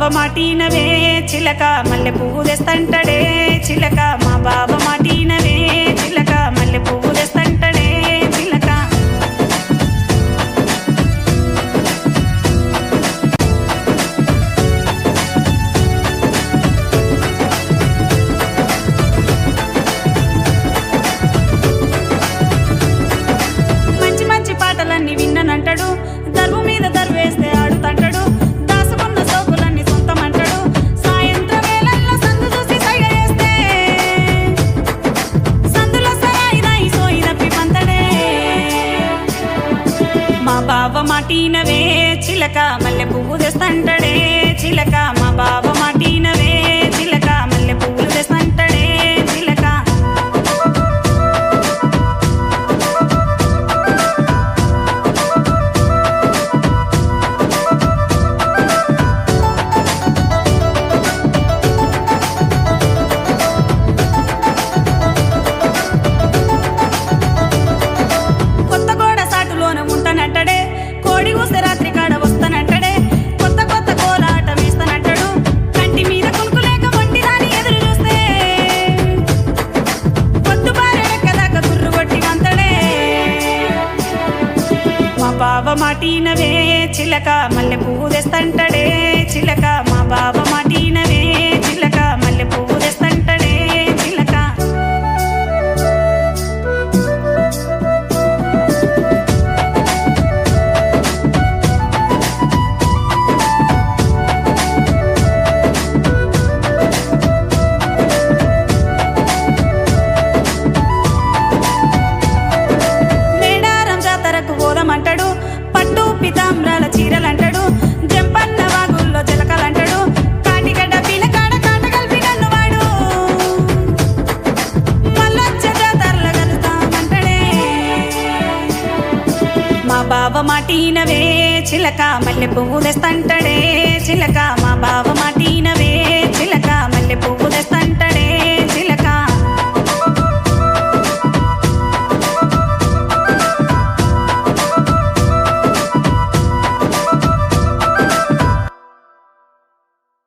మాటినవే చిలక మల్లె పువ్వు తెస్తంటడే చిలక మా బావ మాటినవే చిలక మల్లె పువ్వు తెస్తంటడే చిలక మంచి మంచి పాటలన్నీ విన్ననంటాడు దర్వు మీద దర్వేస్తే ఆడుతంటాడు దాసుకున్న సోకులన్నీ సొంతమంటాడు సాయంత్రం వేళల్లో సందు చూసి సైగ చేస్తే సందులో సరాయి రాయి సోయి తప్పి పంతడే మా బావ మాటినవే చిలక మల్లె పువ్వు తెస్తంటడే చిలక మా బావ మాటినవే చిలక మల్లె పువ్వులు తెస్తంటడే చిలక కొత్త గోడ సాటులోన ఉంటానంటడే కోడి ఊసే రాత్రి కాడ వస్తానంటడే కొత్త కొత్త కోలాటం వేస్తానంటాడు కంటి మీద కునుకు లేక వంటి దాని ఎదురు చూస్తే పొద్దు బారెడక్కదాకా తుర్రు కొట్టి వంతడే మా బావ మాటినవే చిలక మల్లె పువ్వు తెస్తంటడే చిలక మా బావ మాటినవే చిలక మల్లె పువ్వు తెస్తంటడే చిలక మేడారం జాతరకు పోదామంటాడు పట్టు పితాంబ్రాల చీరలంటాడు జంపన్న వాగుల్లో జలకలంటాడు కాటిగడ్డ పిలకాడ కాట కలిపి నన్ను వాడు మల్లొచ్చ జాతరల కలుస్తామంటాడే మా బావ మాటినవే చిలక మల్లె పువ్వు తెస్తంటడే చిలక